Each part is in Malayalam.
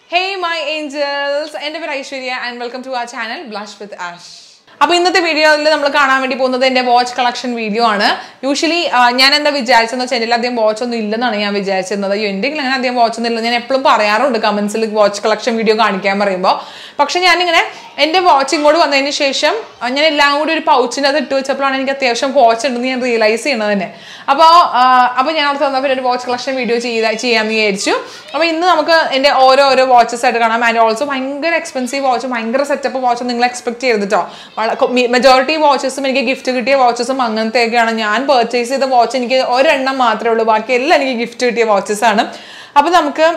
ഹേയ് മൈ ഏഞ്ചൽസ് എൻ്റെ പേര് ഐശ്വര്യ ആൻഡ് വെൽക്കം ടു ആ ചാനൽ ബ്ലഷ് വിത്ത് ആഷ് അപ്പോൾ ഇന്നത്തെ വീഡിയോയിൽ നമ്മൾ കാണാൻ വേണ്ടി പോകുന്നത് എൻ്റെ വാച്ച് കളക്ഷൻ വീഡിയോ ആണ് യൂഷ്വലി ഞാൻ എന്താ വിചാരിച്ചെന്ന് വെച്ചാൽ എൻ്റെ അധികം വാച്ച് ഒന്നും ഇല്ലെന്നാണ് ഞാൻ വിചാരിച്ചിരുന്നത് അയ്യോ എൻ്റെ അങ്ങനെ അധികം വാച്ച് ഒന്നും ഇല്ല ഞാൻ എപ്പോഴും പറയാറുണ്ട് കമൻസിൽ വാച്ച് കളക്ഷൻ വീഡിയോ കാണിക്കാൻ പറയുമ്പോൾ പക്ഷെ ഞാനിങ്ങനെ എൻ്റെ വാച്ച് ഇങ്ങോട്ട് വന്നതിന് ശേഷം ആ, ഞാൻ എല്ലാം കൂടി ഒരു പൗച്ചിൻ്റെ അത് ഇട്ട് വെച്ചപ്പോഴാണ് എനിക്ക് അത്യാവശ്യം വാച്ച് ഉണ്ടെന്ന് ഞാൻ റിയലൈസ് ചെയ്യണത് തന്നെ അപ്പോൾ അപ്പോൾ ഞാൻ അവിടെ തന്നപ്പോൾ ഒരു വാച്ച് കളക്ഷൻ വീഡിയോ ചെയ്ത ചെയ്യാമെന്ന് വിചാരിച്ചു അപ്പോൾ ഇന്ന് നമുക്ക് എൻ്റെ ഓരോ ഓരോ വാച്ചസ് ആയിട്ട് കാണാം ആൻഡ് ഓൾസോ ഭയങ്കര എക്സ്പെൻസീവ് വാച്ച് ഭയങ്കര സെറ്റപ്പ് വാച്ച് നിങ്ങൾ എക്സ്പെക്ട് ചെയ്ത് കേട്ടോ മെജോറിറ്റി വാച്ചസും എനിക്ക് ഗിഫ്റ്റ് കിട്ടിയ വാച്ചസും അങ്ങനത്തെയൊക്കെയാണ് ഞാൻ പർച്ചേസ് ചെയ്ത വാച്ച് എനിക്ക് ഒരെണ്ണം മാത്രമേ ഉള്ളൂ ബാക്കി എല്ലാം എനിക്ക് ഗിഫ്റ്റ് കിട്ടിയ വാച്ചസ് ആണ് അപ്പോൾ നമുക്ക്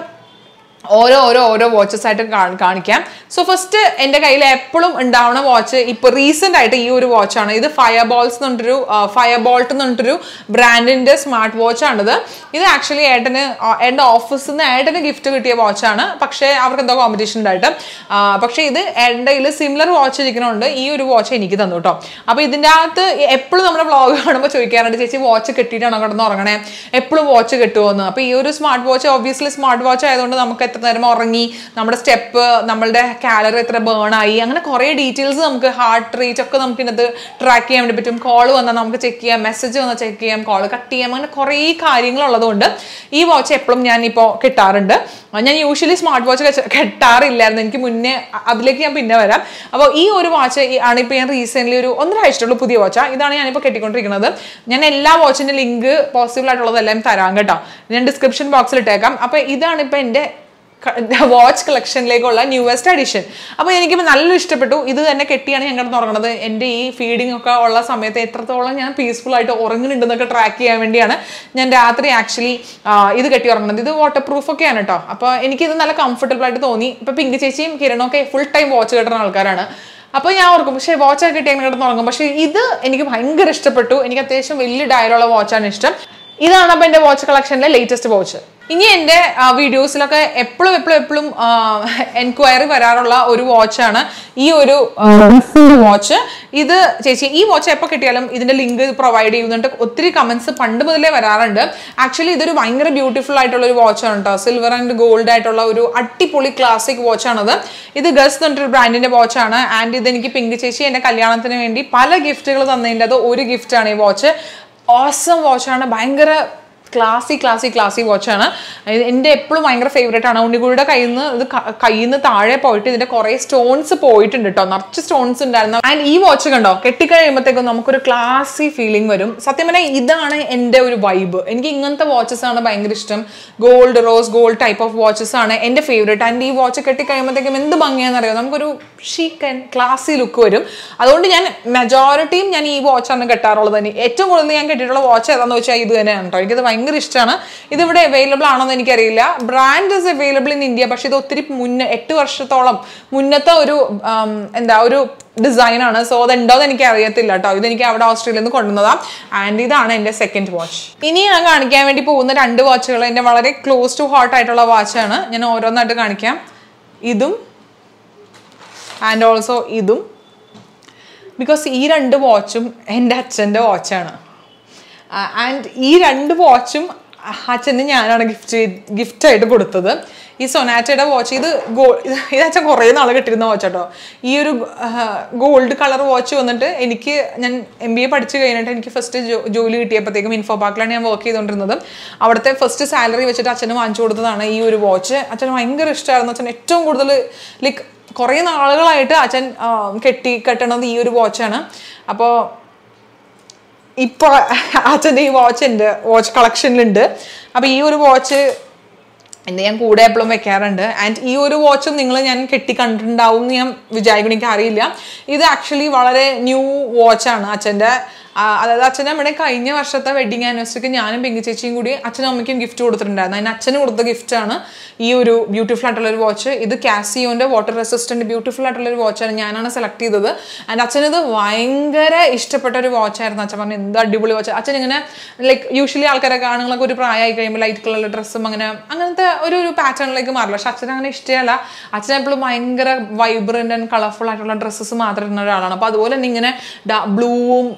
ഓരോ ഓരോ ഓരോ വാച്ചസ് ആയിട്ട് കാ- കാണിക്കാം സോ ഫസ്റ്റ് എൻ്റെ കയ്യിൽ എപ്പോഴും ഉണ്ടാവുന്ന വാച്ച് ഇപ്പോൾ റീസെൻ്റ് ആയിട്ട് ഈ ഒരു വാച്ചാണ് ഇത് ഫയർ ബോൾസ് എന്ന് പറഞ്ഞിട്ടൊരു ഫയർ ബോൾട്ട് എന്ന് പറഞ്ഞിട്ടൊരു ബ്രാൻഡിൻ്റെ സ്മാർട്ട് വാച്ചാണിത് ഇത് ആക്ച്വലി ഏട്ടന് ആ, എൻ്റെ ഓഫീസിൽ നിന്ന് ഏട്ടന് ഗിഫ്റ്റ് കിട്ടിയ വാച്ചാണ് പക്ഷേ അവർക്ക് എന്തോ കോമ്പറ്റീഷൻ ഉണ്ടായിട്ട് ആ, പക്ഷേ ഇത് എൻ്റെ കയ്യിൽ സിമിലർ വാച്ച് ഇരിക്കണോണ്ട് ഈ ഒരു വാച്ച് എനിക്ക് തന്നു കേട്ടോ അപ്പോൾ ഇതിൻ്റെ അകത്ത് എപ്പോഴും നമ്മുടെ വ്ളോഗ് കാണുമ്പോൾ ചോദിക്കാറുണ്ട് ചേച്ചി വാച്ച് കെട്ടിയിട്ടാണോ കിടന്ന് ഉറങ്ങണേ എപ്പോഴും വാച്ച് കെട്ടുമോന്ന് അപ്പോൾ ഈ ഒരു smart watch obviously smart watch ആയതുകൊണ്ട് നമുക്ക് എത്ര നേരം ഉറങ്ങി നമ്മുടെ സ്റ്റെപ്പ് നമ്മളുടെ കാലറി എത്ര ബേൺ ആയി അങ്ങനെ കുറേ ഡീറ്റെയിൽസ് നമുക്ക് ഹാർട്ട് റേറ്റ് ഒക്കെ നമുക്ക് ഇതിനകത്ത് ട്രാക്ക് ചെയ്യാൻ വേണ്ടി പറ്റും കോൾ വന്നാൽ നമുക്ക് ചെക്ക് ചെയ്യാം മെസ്സേജ് വന്നാൽ ചെക്ക് ചെയ്യാം കോൾ കട്ട് ചെയ്യാം അങ്ങനെ കുറേ കാര്യങ്ങളുള്ളതുകൊണ്ട് ഈ വാച്ച് എപ്പോഴും ഞാൻ ഇപ്പോൾ കിട്ടാറുണ്ട് ഞാൻ യൂഷ്വലി സ്മാർട്ട് വാച്ച് കെട്ടാറില്ലായിരുന്നു എനിക്ക് മുന്നേ അ- അതിലേക്ക് ഞാൻ പിന്നെ വരാം അപ്പോൾ ഈ ഒരു വാച്ച് ആണ് ഇപ്പോൾ ഞാൻ റീസെൻ്റ്ലി ഒരു ഒന്നര ആഴ്ചയുള്ള പുതിയ വാച്ചാണ് ഇതാണ് ഞാനിപ്പോൾ കെട്ടിക്കൊണ്ടിരിക്കുന്നത് ഞാൻ എല്ലാ വാച്ചിൻ്റെ ലിങ്ക് പോസിബിൾ ആയിട്ടുള്ളതെല്ലാം തരാം കേട്ടോ ഞാൻ ഡിസ്ക്രിപ്ഷൻ ബോക്സിൽ ഇട്ടേക്കാം അപ്പോൾ ഇതാണ് ഇപ്പോൾ എൻ്റെ വാച്ച് കളക്ഷനിലേക്കുള്ള ന്യൂവസ്റ്റ് അഡീഷൻ അപ്പോൾ എനിക്കിപ്പോൾ നല്ല ഇഷ്ടപ്പെട്ടു ഇത് തന്നെ കെട്ടിയാണ് ഞാൻ കിടന്ന് ഉറങ്ങുന്നത് എൻ്റെ ഈ ഫീഡിംഗ് ഒക്കെ ഉള്ള സമയത്ത് എത്രത്തോളം ഞാൻ പീസ്ഫുൾ ആയിട്ട് ഉറങ്ങുന്നുണ്ടെന്നൊക്കെ ട്രാക്ക് ചെയ്യാൻ വേണ്ടിയാണ് ഞാൻ രാത്രി ആക്ച്വലി ഇത് കെട്ടി ഉറങ്ങുന്നത് ഇത് വാട്ടർ പ്രൂഫ് ഒക്കെയാണ് കേട്ടോ അപ്പോൾ എനിക്കിത് നല്ല കംഫർട്ടബിൾ ആയിട്ട് തോന്നി ഇപ്പോൾ പിങ്ക് ചേച്ചിയും കിരണും ഒക്കെ ഫുൾ ടൈം വാച്ച് കെട്ടുന്ന ആൾക്കാരാണ് അപ്പോൾ ഞാൻ ഓർക്കും പക്ഷേ വാച്ച് ഒക്കെ കിട്ടി അങ്ങനെ കിടന്ന് ഉറങ്ങും പക്ഷേ ഇത് എനിക്ക് ഭയങ്കര ഇഷ്ടപ്പെട്ടു എനിക്ക് അത്യാവശ്യം വലിയ ഡയലുള്ള വാച്ചാണ് ഇഷ്ടം ഇതാണ് അപ്പോൾ എൻ്റെ വാച്ച് കളക്ഷനിലെ ലേറ്റസ്റ്റ് വാച്ച് ഇനി എൻ്റെ വീഡിയോസിലൊക്കെ എപ്പോഴും എപ്പോഴും എപ്പോഴും എൻക്വയറി വരാറുള്ള ഒരു വാച്ചാണ് ഈ ഒരു വാച്ച് ഇത് ചേച്ചി ഈ വാച്ച് എപ്പോൾ കിട്ടിയാലും ഇതിന്റെ ലിങ്ക് പ്രൊവൈഡ് ചെയ്യുന്നുണ്ട് ഒത്തിരി കമന്റ്സ് പണ്ട് മുതലേ വരാറുണ്ട് ആക്ച്വലി ഇതൊരു ഭയങ്കര ബ്യൂട്ടിഫുൾ ആയിട്ടുള്ള ഒരു വാച്ചാണ് കേട്ടോ സിൽവർ ആൻഡ് ഗോൾഡ് ആയിട്ടുള്ള ഒരു അടിപൊളി ക്ലാസിക് വാച്ചാണത് ഇത് ഗസ് എന്ന് പറഞ്ഞിട്ടൊരു ബ്രാൻഡിന്റെ വാച്ചാണ് ആൻഡ് ഇത് എനിക്ക് പിങ്ക് ചേച്ചി എൻ്റെ കല്യാണത്തിന് വേണ്ടി പല ഗിഫ്റ്റുകൾ തന്നതിൻ്റെ അത് ഒരു ഗിഫ്റ്റാണ് ഈ വാച്ച് ഓസം വാച്ചാണ് ഭയങ്കര ക്ലാസി ക്ലാസി ക്ലാസി വാച്ചാണ് എൻ്റെ എപ്പോഴും ഭയങ്കര ഫേവറേറ്റ് ആണ് ഉണ്ണിക്കുഴിയുടെ കയ്യിൽ നിന്ന് ഇത് ക- കയ്യിൽ നിന്ന് താഴെ പോയിട്ട് ഇതിന്റെ കുറേ സ്റ്റോൺസ് പോയിട്ടുണ്ട് കേട്ടോ നിറച്ച് സ്റ്റോൺസ് ഉണ്ടായിരുന്നു ആൻഡ് ഈ വാച്ച് കണ്ടോ കെട്ടിക്കഴിയുമ്പോഴത്തേക്കും നമുക്കൊരു ക്ലാസി ഫീലിംഗ് വരും സത്യം പറഞ്ഞാൽ ഇതാണ് എൻ്റെ ഒരു വൈബ് എനിക്ക് ഇങ്ങനത്തെ വാച്ചസ് ആണ് ഭയങ്കര ഇഷ്ടം gold rose gold type of watches ആണ് എൻ്റെ ഫേവറേറ്റ് ആൻഡ് ഈ വാച്ച് കെട്ടിക്കഴിയുമ്പോഴത്തേക്കും എന്ത് ഭംഗിയാണെന്നറിയോ നമുക്കൊരു ഷീക്ക് ആൻഡ് ക്ലാസി ലുക്ക് വരും അതുകൊണ്ട് ഞാൻ മെജോറിറ്റിയും ഞാൻ ഈ വാച്ചാണ് കെട്ടാറുള്ളത് തന്നെ ഏറ്റവും കൂടുതൽ ഞാൻ കെട്ടിയിട്ടുള്ള വാച്ച് ഏതാണെന്ന് വെച്ചാൽ ഇത് തന്നെയാണ് കേട്ടോ എനിക്കത് ഭയങ്കര ഇഷ്ടമാണ് ഇതിവിടെ അവൈലബിൾ ആണോന്ന് എനിക്കറിയില്ല brand is available in India പക്ഷെ ഇത് ഒത്തിരി മുന്നേ എട്ട് വർഷത്തോളം മുന്നത്തെ ഒരു ആം, എന്താ ഒരു ഡിസൈൻ ആണ് സോ അതുണ്ടോന്ന് എനിക്ക് അറിയത്തില്ല കേട്ടോ ഇതെനിക്ക് അവിടെ ഓസ്ട്രേലിയയിൽ നിന്ന് കൊണ്ടുവന്നതാ ആൻഡ് ഇതാണ് എൻ്റെ സെക്കൻഡ് വാച്ച് ഇനി ഞാൻ കാണിക്കാൻ വേണ്ടി പോകുന്ന രണ്ട് വാച്ചുകൾ എൻ്റെ വളരെ ക്ലോസ് ടു ഹാർട്ട് ആയിട്ടുള്ള വാച്ചാണ് ഞാൻ ഓരോന്നായിട്ട് കാണിക്കാം ഇതും ആൻഡ് ഓൾസോ ഇതും ബിക്കോസ് ഈ രണ്ട് വാച്ചും എൻ്റെ അച്ഛൻ്റെ വാച്ചാണ് ആൻഡ് ഈ രണ്ട് വാച്ചും അച്ഛന് ഞാനാണ് ഗിഫ്റ്റ് ഗിഫ്റ്റായിട്ട് കൊടുത്തത് ഈ സൊനാറ്റയുടെ വാച്ച് ഇത് ഗോ ഇത് അച്ഛൻ കുറേ നാൾ കിട്ടിയിരുന്ന വാച്ച് കേട്ടോ ഈ ഒരു ഗോൾഡ് കളർ വാച്ച് വന്നിട്ട് എനിക്ക് ഞാൻ എം ബി എ പഠിച്ചു കഴിഞ്ഞിട്ട് എനിക്ക് ഫസ്റ്റ് ജോലി കിട്ടിയപ്പോഴത്തേക്കും ഇൻഫോ പാർക്കിലാണ് ഞാൻ വർക്ക് ചെയ്തുകൊണ്ടിരുന്നത് അവിടുത്തെ ഫസ്റ്റ് സാലറി വെച്ചിട്ട് അച്ഛന് വാങ്ങിച്ചു കൊടുത്തതാണ് ഈ ഒരു വാച്ച് അച്ഛന് ഭയങ്കര ഇഷ്ടമായിരുന്നു അച്ഛൻ ഏറ്റവും കൂടുതൽ ലൈക്ക് കുറേ നാളുകളായിട്ട് അച്ഛൻ ആ, കെട്ടി കെട്ടണത് ഈ ഒരു വാച്ചാണ് അപ്പോൾ ഇപ്പോൾ അച്ഛൻ്റെ ഈ വാച്ച് എൻ്റെ വാച്ച് കളക്ഷനിലുണ്ട് അപ്പോൾ ഈ ഒരു വാച്ച് എൻ്റെ ഞാൻ കൂടെ എപ്പോഴും വെക്കാറുണ്ട് ആൻഡ് ഈ ഒരു വാച്ചും നിങ്ങൾ ഞാൻ കെട്ടി കണ്ടിട്ടുണ്ടാവും എന്ന് ഞാൻ വിചാരിക്കണം എനിക്ക് അറിയില്ല ഇത് ആക്ച്വലി വളരെ ന്യൂ വാച്ചാണ് അച്ഛൻ്റെ ആ, അതായത് അച്ഛനും നമ്മുടെ കഴിഞ്ഞ വർഷത്തെ വെഡിങ് ആനിവേഴ്സറിക്ക് ഞാനും പെങ്കി ചേച്ചിയും കൂടി അച്ഛനും അമ്മയ്ക്കും ഗിഫ്റ്റ് കൊടുത്തിട്ടുണ്ടായിരുന്നു അതിന് അച്ഛന് കൊടുത്ത ഗിഫ്റ്റാണ് ഈ ഒരു ബ്യൂട്ടിഫുൾ ആയിട്ടുള്ള ഒരു വാച്ച് ഇത് കാസിയോന്റെ വാട്ടർ റെസിസ്റ്റന്റ് ബ്യൂട്ടിഫുൾ ആയിട്ടുള്ള ഒരു വാച്ചാണ് ഞാനാണ് സെലക്ട് ചെയ്തത് ആൻഡ് അച്ഛനത് ഭയങ്കര ഇഷ്ടപ്പെട്ട ഒരു വാച്ചായിരുന്നു അച്ഛൻ പറഞ്ഞു എന്ത് അടിപൊളി വാച്ച് അച്ഛൻ ഇങ്ങനെ ലൈക്ക് യൂഷ്വലി ആൾക്കാരൊക്കെ ആണുങ്ങളൊക്കെ ഒരു പ്രായമായി കഴിയുമ്പോൾ ലൈറ്റ് കളർ ഡ്രസ്സും അങ്ങനെ അങ്ങനത്തെ ഒരു ഒരു പാറ്റേണിലേക്ക് മാറില്ല പക്ഷെ അച്ഛൻ അങ്ങനെ ഇഷ്ടമല്ല അച്ഛൻ എപ്പോഴും ഭയങ്കര വൈബ്രന്റ് ആൻഡ് കളർഫുൾ ആയിട്ടുള്ള ഡ്രസ്സസ് മാത്രം ഇടുന്ന ഒരാളാണ് അപ്പോൾ അതുപോലെ തന്നെ ഇങ്ങനെ ബ്ലൂവും അങ്ങനത്തെ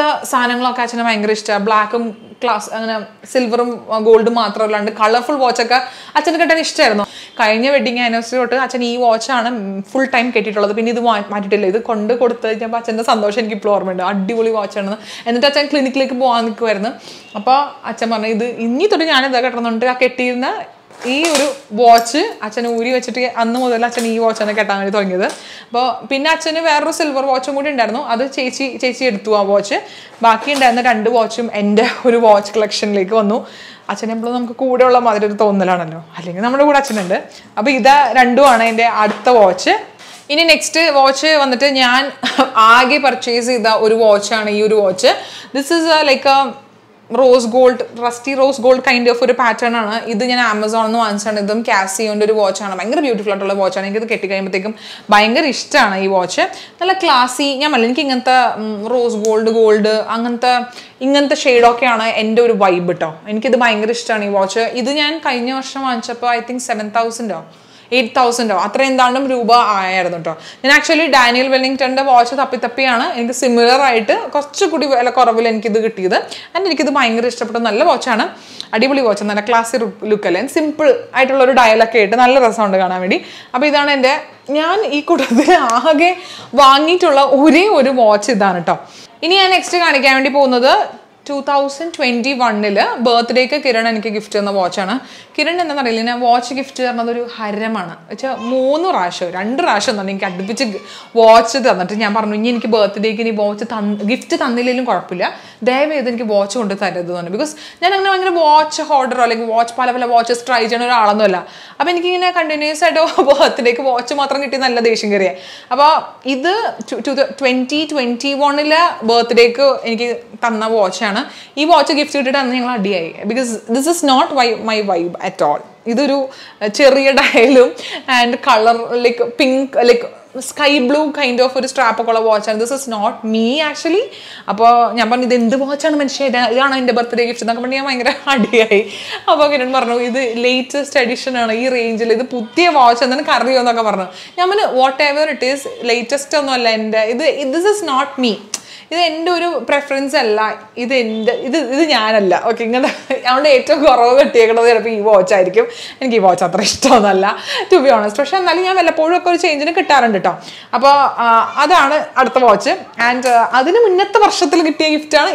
സാധനങ്ങളൊക്കെ അച്ഛന് ഭയങ്കര ഇഷ്ടമാണ് ബ്ലാക്കും ക്ലാസ് അങ്ങനെ സിൽവറും ഗോൾഡും മാത്രമല്ലാണ്ട് കളർഫുൾ വാച്ചൊക്കെ അച്ഛന് കെട്ടാൻ ഇഷ്ടമായിരുന്നു കഴിഞ്ഞ വെഡിങ് ആനിവേഴ്സറി തൊട്ട് അച്ഛൻ ഈ വാച്ചാണ് ഫുൾ ടൈം കെട്ടിയിട്ടുള്ളത് പിന്നെ ഇത് മാ- മാറ്റിയിട്ടില്ല ഇത് കൊണ്ട് കൊടുത്ത് കഴിഞ്ഞപ്പോൾ അച്ഛൻ്റെ സന്തോഷം എനിക്ക് ഇപ്പോൾ ഓർമ്മയുണ്ട് അടിപൊളി വാച്ചാണെന്ന് എന്നിട്ട് അച്ഛൻ ക്ലിനിക്കിലേക്ക് പോകാൻ നിൽക്കുമായിരുന്നു അപ്പോൾ അച്ഛൻ പറഞ്ഞു ഇത് ഇനി തൊട്ട് ഞാൻ ഇതാ കെട്ടണമെന്നുണ്ട് ആ കെട്ടിയിരുന്ന ഈ ഒരു വാച്ച് അച്ഛൻ ഊരി വെച്ചിട്ട് അന്ന് മുതൽ അച്ഛൻ ഈ വാച്ചാണ് കെട്ടാൻ വേണ്ടി തുടങ്ങിയത് അപ്പോൾ പിന്നെ അച്ഛന് വേറൊരു സിൽവർ വാച്ചും കൂടി ഉണ്ടായിരുന്നു അത് ചേച്ചി ചേച്ചി എടുത്തു ആ വാച്ച് ബാക്കി ഉണ്ടായിരുന്ന രണ്ട് വാച്ചും എൻ്റെ ഒരു വാച്ച് കളക്ഷനിലേക്ക് വന്നു അച്ഛൻ എപ്പോഴും നമുക്ക് കൂടെയുള്ള മാതിരി ഒരു തോന്നലാണല്ലോ അല്ലെങ്കിൽ നമ്മുടെ കൂടെ അച്ഛനുണ്ട് അപ്പോൾ ഇതാ രണ്ടുമാണ് എൻ്റെ അടുത്ത വാച്ച് ഇനി നെക്സ്റ്റ് വാച്ച് വന്നിട്ട് ഞാൻ ആകെ പർച്ചേസ് ചെയ്ത ഒരു വാച്ചാണ് ഈ ഒരു watch this is like rose gold rusty rose gold kind of ഒരു പാറ്റേൺ ആണ് ഇത് ഞാൻ ആമസോണിൽ നിന്ന് വാങ്ങിച്ചാണ് ഇതും കാസിയോൻ്റെ ഒരു വാച്ചാണ് ഭയങ്കര ബ്യൂട്ടിഫുൾ ആയിട്ടുള്ള വാച്ചാണ് എനിക്കിത് കെട്ടി കഴിയുമ്പോഴത്തേക്കും ഭയങ്കര ഇഷ്ടമാണ് ഈ വാച്ച് നല്ല ക്ലാസി ഞാൻ പറഞ്ഞില്ല എനിക്ക് ഇങ്ങനത്തെ റോസ് ഗോൾഡ് ഗോൾഡ് അങ്ങനത്തെ ഇങ്ങനത്തെ ഷെയ്ഡൊക്കെയാണ് എൻ്റെ ഒരു വൈബ് കേട്ടോ എനിക്കിത് ഭയങ്കര ഇഷ്ടമാണ് ഈ വാച്ച് ഇത് ഞാൻ കഴിഞ്ഞ വർഷം വാങ്ങിച്ചപ്പോൾ ഐ തിങ്ക് സെവൻ തൗസൻഡോ എയ്റ്റ് തൗസൻഡോ അത്ര എന്താണ്ടും രൂപ ആയിരുന്നു കേട്ടോ ഞാൻ ആക്ച്വലി ഡാനിയൽ വെല്ലിംഗ്ടണിൻ്റെ വാച്ച് തപ്പി തപ്പിയാണ് എനിക്ക് സിമിലർ ആയിട്ട് കുറച്ചുകൂടി വില കുറവിൽ എനിക്കിത് കിട്ടിയത് ആൻഡ് എനിക്കിത് ഭയങ്കര ഇഷ്ടപ്പെട്ട നല്ല വാച്ചാണ് അടിപൊളി വാച്ച് നല്ല ക്ലാസ്സിക് ലുക്ക് അല്ലേ സിമ്പിൾ ആയിട്ടുള്ള ഒരു ഡയലൊക്കെ ആയിട്ട് നല്ല രസമുണ്ട് കാണാൻ വേണ്ടി അപ്പോൾ ഇതാണ് എൻ്റെ ഞാൻ ഈ കൂട്ടത്തിൽ ആകെ വാങ്ങിയിട്ടുള്ള ഒരേ ഒരു വാച്ച് ഇതാണ് കേട്ടോ ഇനി ഞാൻ നെക്സ്റ്റ് കാണിക്കാൻ വേണ്ടി പോകുന്നത് ടൂ തൗസൻഡ് ട്വൻറ്റി വണ്ണിൽ ബർത്ത്ഡേക്ക് കിരൺ എനിക്ക് ഗിഫ്റ്റ് തന്ന വാച്ചാണ് കിരൺ എന്താണെന്നറിയില്ല ഞാൻ വാച്ച് ഗിഫ്റ്റ് തരുന്നത് ഒരു ഹരമാണ് വെച്ചാൽ മൂന്ന് പ്രാവശ്യം രണ്ട് പ്രാവശ്യം തന്നെ എനിക്ക് അടുപ്പിച്ച് വാച്ച് തന്നിട്ട് ഞാൻ പറഞ്ഞു ഇനി എനിക്ക് ബർത്ത്ഡേക്ക് ഇനി വാച്ച് തന്ന് ഗിഫ്റ്റ് തന്നില്ലെങ്കിലും കുഴപ്പമില്ല ദയവേത് എനിക്ക് വാച്ച് കൊണ്ട് തരരുത് തന്നെ ബിക്കോസ് ഞാൻ അങ്ങനെ ഭയങ്കര വാച്ച് ഹോൾഡറോ അല്ലെങ്കിൽ വാച്ച് പല പല വാച്ചസ് ട്രൈ ചെയ്യുന്ന ഒരാളൊന്നുമല്ല അപ്പോൾ എനിക്കിങ്ങനെ കണ്ടിന്യൂസ് ആയിട്ട് ബർത്ത്ഡേക്ക് വാച്ച് മാത്രം കിട്ടി നല്ല ദേഷ്യം കയറിയേ അപ്പോൾ ഇത് ട്വൻറ്റി ട്വൻറ്റി വണ്ണിലെ ബർത്ത്ഡേക്ക് എനിക്ക് തന്ന വാച്ചാണ് ഈ വാച്ച് ഗിഫ്റ്റ് കിട്ടിയിട്ട് അന്ന് ഞങ്ങൾ അടിയായി because this is not why my vibe at all ഇതൊരു അഹ്, ചെറിയ ഡയലും and colour like pink like sky blue kind of ഒരു സ്ട്രാപ്പ് ഒക്കെ ഉള്ള വാച്ചാണ് this is not me actually അപ്പോൾ ഞാൻ പറഞ്ഞു ഇത് എന്ത് വാച്ചാണ് മനുഷ്യ ഇത് ഇതാണ് എൻ്റെ ബർത്ത്ഡേ ഗിഫ്റ്റ് എന്നൊക്കെ പറഞ്ഞ് ഞാൻ ഭയങ്കര അടിയായി അപ്പോൾ കിരൺ പറഞ്ഞു ഇത് ലേറ്റസ്റ്റ് എഡിഷൻ ആണ് ഈ റേഞ്ചിൽ ഇത് പുതിയ വാച്ച് എന്ന് എനിക്ക് അറിയോ എന്നൊക്കെ പറഞ്ഞു ഞാൻ പറഞ്ഞു whatever it is latest ഒന്നും അല്ല എൻ്റെ ഇത് ദിസ് ഇസ് നോട്ട് മീ ഇത് എൻ്റെ ഒരു പ്രെഫറൻസ് അല്ല ഇത് എൻ്റെ ഇത് ഇത് ഞാനല്ല ഓക്കെ ഇങ്ങനെ അവിടെ ഏറ്റവും കുറവ് കിട്ടിയേക്കുന്നത് ചിലപ്പോൾ ഈ വാച്ച് ആയിരിക്കും എനിക്ക് ഈ വാച്ച് അത്ര ഇഷ്ടമൊന്നുമല്ല ടു ബി ഓണസ്റ്റ് പക്ഷെ എന്നാലും ഞാൻ വല്ലപ്പോഴും ഒക്കെ ഒരു ചേഞ്ചിന് കിട്ടാറുണ്ട് കേട്ടോ അപ്പോൾ അതാണ് അടുത്ത വാച്ച് ആൻഡ് അതിന് മുന്നത്തെ വർഷത്തിൽ കിട്ടിയ ഗിഫ്റ്റാണ്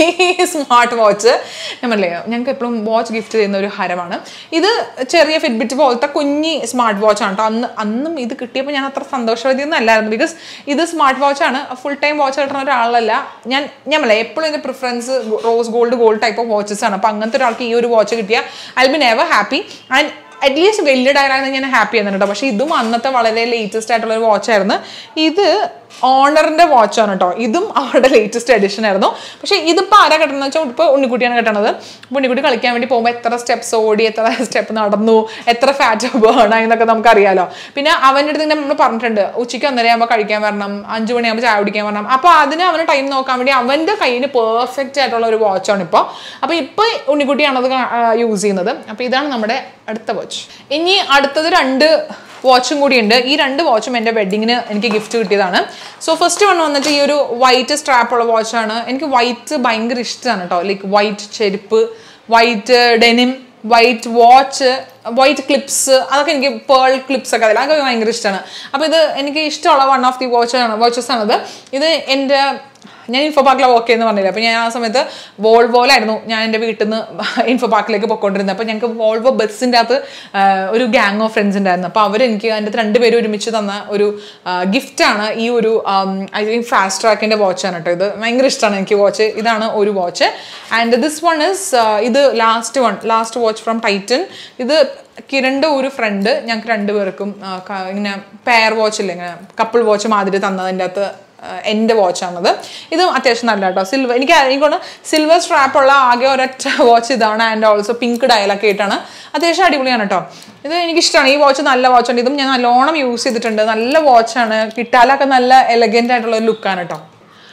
ഈ സ്മാർട്ട് വാച്ച് ഞാൻ പറഞ്ഞില്ലേ ഞങ്ങൾക്ക് എപ്പോഴും വാച്ച് ഗിഫ്റ്റ് ചെയ്യുന്ന ഒരു ഹരമാണ് ഇത് ചെറിയ ഫിറ്റ്ബിറ്റ് പോലത്തെ കുഞ്ഞി സ്മാർട്ട് വാച്ച് ആണ് കേട്ടോ അന്ന് അന്നും ഇത് കിട്ടിയപ്പോൾ ഞാൻ അത്ര സന്തോഷവതിയൊന്നും അല്ലായിരുന്നു ബിക്കോസ് ഇത് സ്മാർട്ട് വാച്ചാണ് ഫുൾ ടൈം വാച്ച് കിട്ടുന്ന ഒരാളല്ല ഞാൻ ഞാൻ പറയാം എപ്പോഴും എൻ്റെ preference rose gold gold type of watches ആണ് അപ്പോൾ അങ്ങനത്തെ ഒരാൾക്ക് ഈ ഒരു വാച്ച് കിട്ടിയാൽ I be never happy and at least വലിയ ഡയറായിരുന്നു ഞാൻ ഹാപ്പി ആയിരുന്നു കേട്ടോ പക്ഷേ ഇതും അന്നത്തെ വളരെ ലേറ്റസ്റ്റ് ആയിട്ടുള്ള ഒരു വാച്ചായിരുന്നു ഇത് ഓണറിന്റെ വാച്ചാണ് കേട്ടോ ഇതും അവരുടെ ലേറ്റസ്റ്റ് എഡിഷൻ ആയിരുന്നു പക്ഷേ ഇതിപ്പോൾ ആരാ കെട്ടണമെന്ന് വെച്ചാൽ ഇപ്പോൾ ഉണ്ണിക്കുട്ടിയാണ് കെട്ടണത് അപ്പോൾ ഉണ്ണിക്കുട്ടി കളിക്കാൻ വേണ്ടി പോകുമ്പോൾ എത്ര സ്റ്റെപ്സ് ഓടി എത്ര സ്റ്റെപ്പ് നടന്നു എത്ര ഫാറ്റ് ബേൺ ആയി എന്നൊക്കെ നമുക്കറിയാലോ പിന്നെ അവൻ്റെ അടുത്ത് നമ്മൾ പറഞ്ഞിട്ടുണ്ട് ഉച്ചയ്ക്ക് ഒന്നര ആകുമ്പോൾ കഴിക്കാൻ വരണം അഞ്ച് മണിയാകുമ്പോൾ ചായ കുടിക്കാൻ വരണം അപ്പോൾ അതിന് അവന് ടൈം നോക്കാൻ വേണ്ടി അവൻ്റെ കയ്യിൽ പെർഫെക്റ്റ് ആയിട്ടുള്ള ഒരു വാച്ചാണ് ഇപ്പോൾ അപ്പോൾ ഇപ്പോൾ ഉണ്ണിക്കുട്ടിയാണ് അത് യൂസ് ചെയ്യുന്നത് അപ്പോൾ ഇതാണ് നമ്മുടെ അടുത്ത വാച്ച് ഇനി അടുത്തത് രണ്ട് വാച്ചും കൂടിയുണ്ട് ഈ രണ്ട് വാച്ചും എൻ്റെ വെഡിങ്ങിന് എനിക്ക് ഗിഫ്റ്റ് കിട്ടിയതാണ് സോ ഫസ്റ്റ് വൺ വന്നിട്ട് ഈ ഒരു വൈറ്റ് സ്ട്രാപ്പുള്ള വാച്ചാണ് എനിക്ക് വൈറ്റ് ഭയങ്കര ഇഷ്ടമാണ് കേട്ടോ ലൈക്ക് വൈറ്റ് ചെരുപ്പ് white denim white watch white clips അതൊക്കെ എനിക്ക് പേൾ ക്ലിപ്സ് ഒക്കെ അതിൽ അതൊക്കെ ഭയങ്കര ഇഷ്ടമാണ് അപ്പോൾ ഇത് എനിക്ക് ഇഷ്ടമുള്ള വൺ ഓഫ് ദി വാച്ചാണ് വാച്ചസ് ആണത് ഇത് എൻ്റെ ഞാൻ ഇൻഫോ പാർക്കിലെ വർക്ക് ചെയ്യുന്ന പറഞ്ഞില്ല അപ്പോൾ ഞാൻ ആ സമയത്ത് വോൾവോയിലായിരുന്നു ഞാൻ എൻ്റെ വീട്ടിൽ നിന്ന് ഇൻഫോ പാർക്കിലേക്ക് പൊയ്ക്കൊണ്ടിരുന്നത് അപ്പോൾ ഞങ്ങൾക്ക് വോൾവോ ബസ്സിൻ്റെ അകത്ത് ആ, ഒരു ഗ്യാങ് ഓഫ് ഫ്രണ്ട്സ് ഉണ്ടായിരുന്നു അപ്പോൾ അവരെനിക്ക് അതിൻ്റെ അകത്ത് രണ്ടുപേരും ഒരുമിച്ച് തന്ന ഒരു ഗിഫ്റ്റാണ് ഈ ഒരു ഐ തിങ്ക് ഫാസ്റ്റ് ട്രാക്കിൻ്റെ വാച്ചാണ് കേട്ടോ ഇത് ഭയങ്കര ഇഷ്ടമാണ് എനിക്ക് വാച്ച് ഇതാണ് ഒരു watch and this one is ഇത് last one last watch from Titan ഇത് കിരണിൻ്റെ ഒരു ഫ്രണ്ട് ഞങ്ങൾക്ക് രണ്ടുപേർക്കും ആ, ക- ഇങ്ങനെ പെയർ വാച്ച് ഇല്ല ഇങ്ങനെ കപ്പിൾ വാച്ച് മാതിരി തന്നതിൻ്റെ അകത്ത് ആഹ് എൻ്റെ വാച്ചാണത് ഇത് അത്യാവശ്യം നല്ല കേട്ടോ സിൽവർ എനിക്ക് എനിക്കൊണ്ട് സിൽവർ സ്ട്രാപ്പ് ഉള്ള ആകെ ഒരൊറ്റ വാച്ച് ഇതാണ് ആൻഡ് ഓൾസോ പിങ്ക് ഡയലൊക്കെ ആയിട്ടാണ് അത്യാവശ്യം അടിപൊളിയാണ് കേട്ടോ ഇത് എനിക്കിഷ്ടമാണ് ഈ വാച്ച് നല്ല വാച്ചാണ് ഇതും ഞാൻ നല്ലോണം യൂസ് ചെയ്തിട്ടുണ്ട് നല്ല വാച്ചാണ് കിട്ടാലൊക്കെ നല്ല എലഗൻ്റ് ആയിട്ടുള്ള ഒരു ലുക്കാണ് കേട്ടോ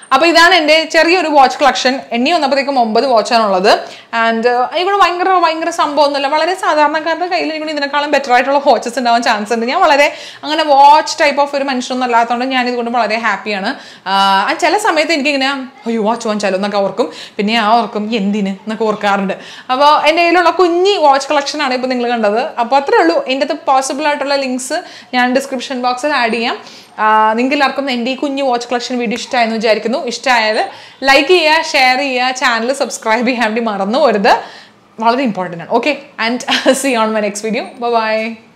അപ്പോൾ ഇതാണ് എൻ്റെ ചെറിയൊരു വാച്ച് കളക്ഷൻ എണ്ണി വന്നപ്പോഴത്തേക്കും ഒമ്പത് വാച്ചാണുള്ളത് ആൻഡ് ഇവിടെ ഭയങ്കര ഭയങ്കര സംഭവമൊന്നുമില്ല വളരെ സാധാരണക്കാരുടെ കയ്യിൽ ഇവിടെ ഇതിനേക്കാളും ബെറ്റർ ആയിട്ടുള്ള വാച്ചസ് ഉണ്ടാവാൻ ചാൻസ് ഉണ്ട് ഞാൻ വളരെ അങ്ങനെ വാച്ച് ടൈപ്പ് ഓഫ് ഒരു മനുഷ്യനൊന്നും അല്ലാത്തതുകൊണ്ട് ഞാൻ ഇതുകൊണ്ട് വളരെ ഹാപ്പിയാണ് ആ ചില സമയത്ത് എനിക്കിങ്ങനെ അയ്യോ വാച്ച് വാങ്ങിച്ചാലോ എന്നൊക്കെ ഓർക്കും പിന്നെ ആ ഓർക്കും എന്തിന് എന്നൊക്കെ ഓർക്കാറുണ്ട് അപ്പോൾ എൻ്റെ കയ്യിലുള്ള കുഞ്ഞി വാച്ച് കളക്ഷനാണ് ഇപ്പോൾ നിങ്ങൾ കണ്ടത് അപ്പോൾ അത്രേ ഉള്ളൂ എൻ്റെ അത് പോസിബിൾ ആയിട്ടുള്ള ലിങ്ക്സ് ഞാൻ ഡിസ്ക്രിപ്ഷൻ ബോക്സിൽ ആഡ് ചെയ്യാം നിങ്ങൾക്ക് എല്ലാവർക്കും എൻ്റെ ഈ കുഞ്ഞു വാച്ച് കളക്ഷൻ വീഡിയോ ഇഷ്ടമായെന്ന് വിചാരിക്കുന്നു ഇഷ്ടമായാൽ ലൈക്ക് ചെയ്യുക ഷെയർ ചെയ്യുക ചാനൽ സബ്സ്ക്രൈബ് ചെയ്യാൻ വേണ്ടി മറന്നു പോരുത് വളരെ ഇമ്പോർട്ടൻ്റ് ആണ് okay and see on my next video by